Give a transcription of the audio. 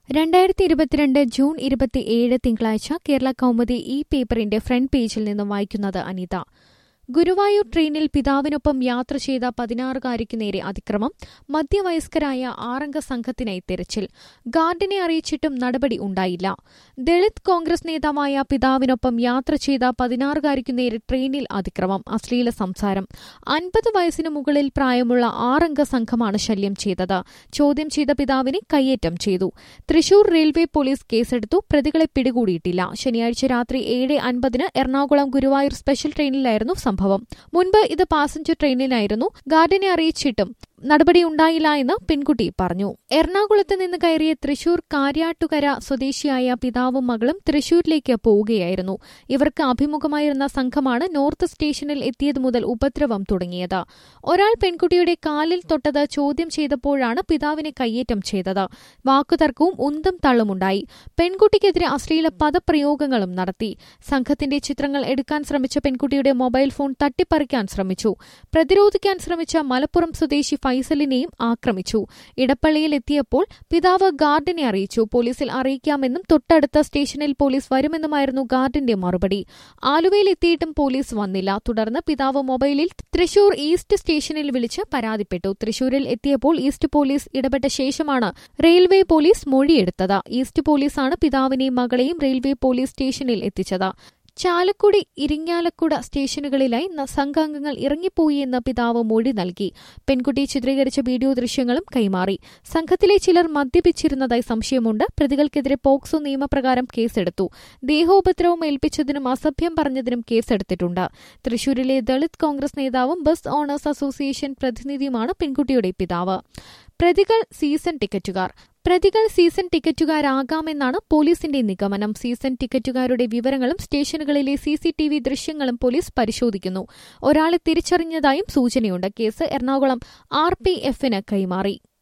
രണ്ടായിരത്തി ഇരുപത്തിരണ്ട് ജൂൺ ഇരുപത്തിയേഴ് തിങ്കളാഴ്ച കേരള കൗമുദി ഈ പേപ്പറിന്റെ ഫ്രണ്ട് പേജിൽ നിന്നും വായിക്കുന്നത് അനിത ഗുരുവായൂർ ട്രെയിനിൽ പിതാവിനൊപ്പം യാത്ര ചെയ്ത പതിനാറുകാരിക്കു നേരെ അതിക്രമം മധ്യവയസ്കരായ ആറംഗ സംഘത്തിനായി തെരച്ചിൽ ഗാർഡിനെ അറിയിച്ചിട്ടും നടപടി ഉണ്ടായില്ല ദളിത് കോൺഗ്രസ് നേതാവായ പിതാവിനൊപ്പം യാത്ര ചെയ്ത പതിനാറുകാരിക്കു നേരെ ട്രെയിനിൽ അതിക്രമം അശ്ലീല സംസാരം അൻപത് വയസ്സിനു മുകളിൽ പ്രായമുള്ള ആറംഗ സംഘമാണ് ശല്യം ചെയ്തത് ചോദ്യം ചെയ്ത പിതാവിനെ കയ്യേറ്റം ചെയ്തു തൃശൂർ റെയിൽവേ പോലീസ് കേസെടുത്തു പ്രതികളെ പിടികൂടിയിട്ടില്ല ശനിയാഴ്ച രാത്രി ഏഴ് അൻപതിന് എറണാകുളം ഗുരുവായൂർ സ്പെഷ്യൽ ട്രെയിനിലായിരുന്നു സംഭവം മുൻപ് ഇത് പാസഞ്ചർ ട്രെയിനിലായിരുന്നു ഗാർഡിനെ അറിയിച്ചിട്ടും നടപടിയുണ്ടായില്ല എന്ന് പെൺകുട്ടി പറഞ്ഞു എറണാകുളത്ത് നിന്ന് കയറിയ തൃശൂർ കാര്യാട്ടുകര സ്വദേശിയായ പിതാവും മകളും തൃശൂരിലേക്ക് പോവുകയായിരുന്നു ഇവർക്ക് അഭിമുഖമായിരുന്ന സംഘമാണ് നോർത്ത് സ്റ്റേഷനിൽ എത്തിയതു മുതൽ ഉപദ്രവം തുടങ്ങിയത് ഒരാൾ പെൺകുട്ടിയുടെ കാലിൽ തൊട്ടത് ചോദ്യം ചെയ്തപ്പോഴാണ് പിതാവിനെ കയ്യേറ്റം ചെയ്തത് വാക്കുതർക്കവും ഉന്തും തള്ളുമുണ്ടായി പെൺകുട്ടിക്കെതിരെ അശ്ലീല പദപ്രയോഗങ്ങളും നടത്തി സംഘത്തിന്റെ ചിത്രങ്ങൾ എടുക്കാൻ ശ്രമിച്ച പെൺകുട്ടിയുടെ മൊബൈൽ ഫോൺ തട്ടിപ്പറിക്കാൻ ശ്രമിച്ചു പ്രതിരോധിക്കാൻ ശ്രമിച്ച മലപ്പുറം സ്വദേശി ഫൈസലിനെയും ആക്രമിച്ചു ഇടപ്പള്ളിയിൽ എത്തിയപ്പോൾ പിതാവ് ഗാർഡിനെ അറിയിച്ചു പോലീസിൽ അറിയിക്കാമെന്നും തൊട്ടടുത്ത സ്റ്റേഷനിൽ പോലീസ് വരുമെന്നുമായിരുന്നു ഗാർഡിന്റെ മറുപടി ആലുവയിൽ എത്തിയിട്ടും പോലീസ് വന്നില്ല തുടർന്ന് പിതാവ് മൊബൈലിൽ തൃശൂർ ഈസ്റ്റ് സ്റ്റേഷനിൽ വിളിച്ച് പരാതിപ്പെട്ടു തൃശൂരിൽ എത്തിയപ്പോൾ ഈസ്റ്റ് പോലീസ് ഇടപെട്ട ശേഷമാണ് റെയിൽവേ പോലീസ് മൊഴിയെടുത്തത് ഈസ്റ്റ് പോലീസാണ് പിതാവിനെയും മകളെയും റെയിൽവേ പോലീസ് സ്റ്റേഷനിൽ എത്തിച്ചത് ചാലക്കുടി ഇരിങ്ങാലക്കുട സ്റ്റേഷനുകളിലായി സംഘാംഗങ്ങൾ ഇറങ്ങിപ്പോയി എന്ന് പിതാവ് മൊഴി നൽകി പെൺകുട്ടി ചിത്രീകരിച്ച വീഡിയോ ദൃശ്യങ്ങളും കൈമാറി സംഘത്തിലെ ചിലർ മദ്യപിച്ചിരുന്നതായി സംശയമുണ്ട് പ്രതികൾക്കെതിരെ പോക്സോ നിയമപ്രകാരം കേസെടുത്തു ദേഹോപദ്രവം ഏൽപ്പിച്ചതിനും അസഭ്യം പറഞ്ഞതിനും കേസെടുത്തിട്ടുണ്ട് തൃശൂരിലെ ദളിത് കോൺഗ്രസ് നേതാവും ബസ് ഓണേഴ്സ് അസോസിയേഷൻ പ്രതിനിധിയുമാണ് പെൺകുട്ടിയുടെ പിതാവ് പ്രതികൾ സീസൺ ടിക്കറ്റുകാർ പ്രതികൾ സീസൺ ടിക്കറ്റുകാരാകാമെന്നാണ് പോലീസിന്റെ നിഗമനം സീസൺ ടിക്കറ്റുകാരുടെ വിവരങ്ങളും സ്റ്റേഷനുകളിലെ സിസിടിവി ദൃശ്യങ്ങളും പോലീസ് പരിശോധിക്കുന്നു ഒരാളെ തിരിച്ചറിഞ്ഞതായും സൂചനയുണ്ട് കേസ് എറണാകുളം ആർ പി എഫിന് കൈമാറി